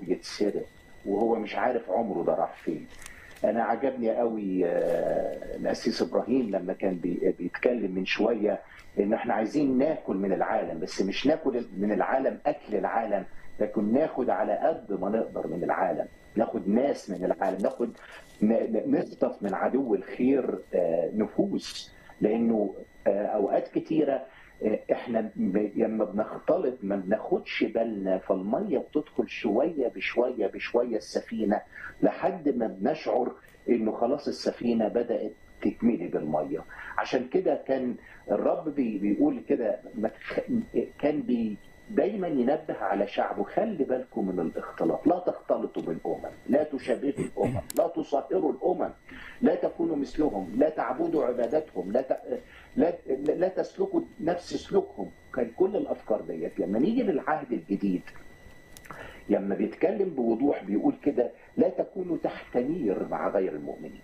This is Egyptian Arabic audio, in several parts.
يتسرق وهو مش عارف عمره ده راح فين انا عجبني قوي آه، الاسيس ابراهيم لما كان بي- بيتكلم من شويه ان احنا عايزين ناكل من العالم بس مش ناكل من العالم اكل العالم لكن ناخد على قد ما نقدر من العالم ناخد ناس من العالم ناخد ن- ن- نخطف من عدو الخير آه، نفوس لانه آه، اوقات كتيره آه، احنا ب- لما بنختلط ما بناخدش بالنا فالميه بتدخل شويه بشويه بشويه السفينه لحد ما بنشعر انه خلاص السفينه بدات تتملي بالميه عشان كده كان الرب بي بيقول كده ما تخ... كان بي دايما ينبه على شعبه خلي بالكم من الاختلاط لا تختلطوا بالامم لا تشابهوا الامم لا تصهروا الامم لا تكونوا مثلهم لا تعبدوا عبادتهم لا ت... لا لا تسلكوا نفس سلوكهم كان كل الافكار ديت لما نيجي للعهد الجديد لما بيتكلم بوضوح بيقول كده لا تكونوا تحت نير مع غير المؤمنين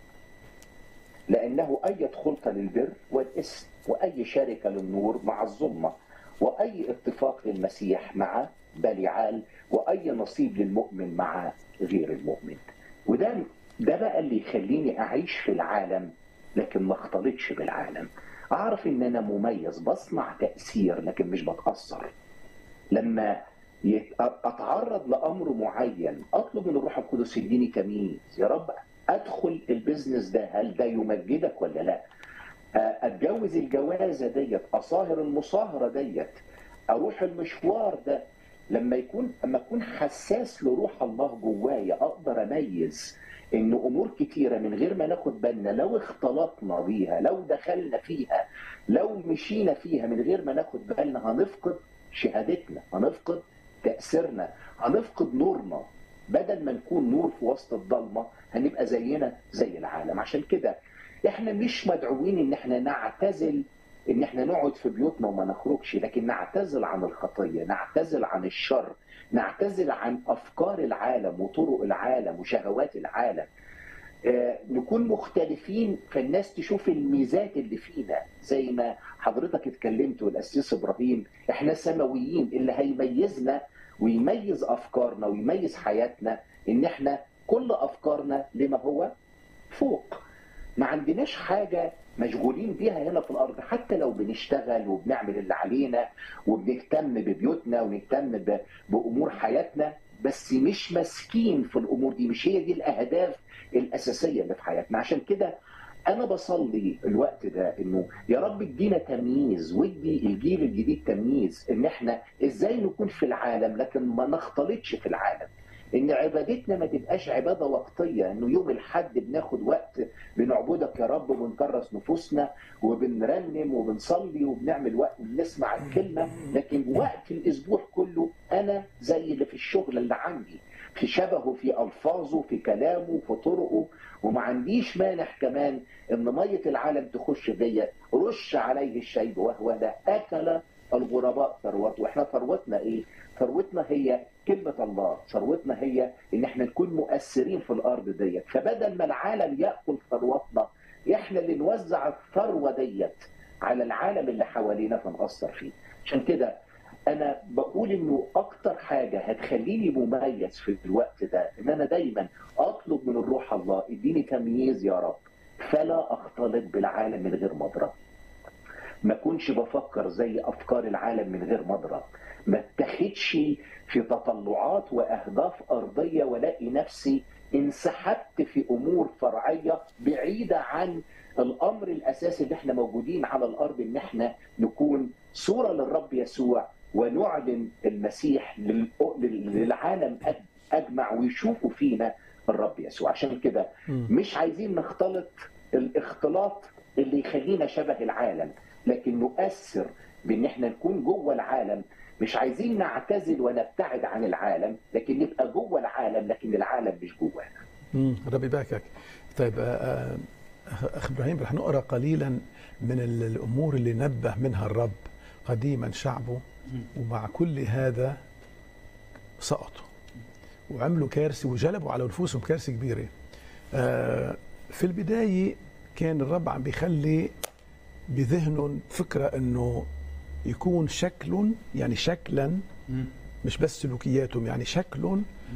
لأنه أي خلطة للبر والإثم وأي شركة للنور مع الظلمة وأي اتفاق للمسيح مع بليعال وأي نصيب للمؤمن مع غير المؤمن وده ده بقى اللي يخليني أعيش في العالم لكن ما اختلطش بالعالم أعرف إن أنا مميز بصنع تأثير لكن مش بتأثر لما يت- اتعرض لامر معين اطلب من الروح القدس يديني تمييز يا رب ادخل البيزنس ده هل ده يمجدك ولا لا آه، اتجوز الجوازه ديت اصاهر المصاهره ديت اروح المشوار ده لما يكون اما اكون حساس لروح الله جوايا اقدر اميز ان امور كتيره من غير ما ناخد بالنا لو اختلطنا بيها لو دخلنا فيها لو مشينا فيها من غير ما ناخد بالنا هنفقد شهادتنا هنفقد تأثيرنا هنفقد نورنا بدل ما نكون نور في وسط الضلمة هنبقى زينا زي العالم عشان كده احنا مش مدعوين ان احنا نعتزل ان احنا نقعد في بيوتنا وما نخرجش لكن نعتزل عن الخطية نعتزل عن الشر نعتزل عن افكار العالم وطرق العالم وشهوات العالم آه، نكون مختلفين فالناس تشوف الميزات اللي فينا زي ما حضرتك اتكلمت والاسيس ابراهيم احنا سماويين اللي هيميزنا ويميز افكارنا ويميز حياتنا ان احنا كل افكارنا لما هو فوق ما عندناش حاجه مشغولين بيها هنا في الارض حتى لو بنشتغل وبنعمل اللي علينا وبنهتم ببيوتنا ونهتم ب- بامور حياتنا بس مش ماسكين في الامور دي مش هي دي الاهداف الاساسيه اللي في حياتنا عشان كده انا بصلي الوقت ده انه يا رب ادينا تمييز وادي الجيل الجديد تمييز ان احنا ازاي نكون في العالم لكن ما نختلطش في العالم ان عبادتنا ما تبقاش عباده وقتيه انه يوم الحد بناخد وقت بنعبدك يا رب وبنكرس نفوسنا وبنرنم وبنصلي وبنعمل وقت بنسمع الكلمه لكن وقت الاسبوع كله انا زي اللي في الشغل اللي عندي في شبهه في الفاظه في كلامه في طرقه وما عنديش مانع كمان ان ميه العالم تخش فيا رش عليه الشيب وهو ده اكل الغرباء ثروته واحنا ثروتنا ايه؟ ثروتنا هي كلمه الله، ثروتنا هي ان احنا نكون مؤثرين في الارض ديت، فبدل ما العالم ياكل ثروتنا احنا اللي نوزع الثروه ديت على العالم اللي حوالينا فنأثر فيه. عشان كده انا بقول انه اكتر حاجه هتخليني مميز في الوقت ده ان انا دايما اطلب من الروح الله اديني تمييز يا رب فلا اختلط بالعالم من غير مضرب ما كنش بفكر زي افكار العالم من غير مضرب ما اتخدش في تطلعات واهداف ارضيه والاقي نفسي انسحبت في امور فرعيه بعيده عن الامر الاساسي اللي احنا موجودين على الارض ان احنا نكون صوره للرب يسوع ونعلن المسيح لل- للعالم أج- اجمع ويشوفوا فينا الرب يسوع عشان كده مش عايزين نختلط الاختلاط اللي يخلينا شبه العالم لكن نؤثر بان احنا نكون جوه العالم مش عايزين نعتزل ونبتعد عن العالم لكن نبقى جوه العالم لكن العالم مش جوانا مم. ربي يباركك طيب آه، آه، اخ ابراهيم رح نقرا قليلا من ال- الامور اللي نبه منها الرب قديما شعبه ومع كل هذا سقطوا وعملوا كارثه وجلبوا على نفوسهم كارثه كبيره آه، في البدايه كان الرب عم بيخلي بذهنهم فكره انه يكون شكل يعني شكلا مش بس سلوكياتهم يعني شكل